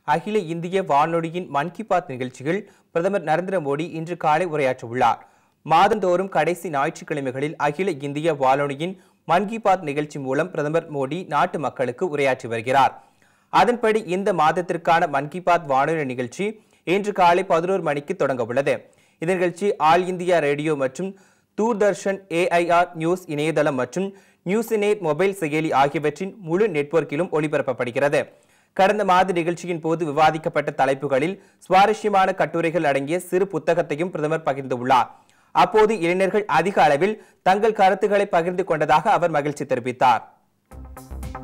அகில இந்திய வானொலியின் மன் கி பாத் நிகழ்ச்சியில் பிரதமர் நரேந்திர மோடி இன்று காலை உரையாற்றவுள்ளார் மாதந்தோறும் கடைசி ஞாயிற்றுக்கிழமைகளில் அகில இந்திய வானொலியின் மன் கி பாத் நிகழ்ச்சி மூலம் பிரதமர் மோடி நாட்டு மக்களுக்கு உரையாற்றி வருகிறார் அதன்படி இந்த மாதத்திற்கான மன் கி பாத் வானொலி நிகழ்ச்சி இன்று காலை பதினோரு மணிக்கு தொடங்க உள்ளது இந்த நிகழ்ச்சி ஆல் இந்தியா ரேடியோ மற்றும் தூர்தர்ஷன் ஏஐஆர் நியூஸ் இணையதளம் மற்றும் நியூஸ் இனேட் மொபைல் செயலி ஆகியவற்றின் முழு நெட்வொர்க்கிலும் ஒளிபரப்பப்படுகிறது கடந்த மாத நிகழ்ச்சியின் போது விவாதிக்கப்பட்ட தலைப்புகளில் சுவாரஸ்யமான கட்டுரைகள் அடங்கிய சிறு புத்தகத்தையும் பிரதமர் பகிர்ந்துள்ளார் அப்போது இளைஞர்கள் அதிக அளவில் தங்கள் கருத்துக்களை பகிர்ந்து கொண்டதாக அவர் மகிழ்ச்சி தெரிவித்தார்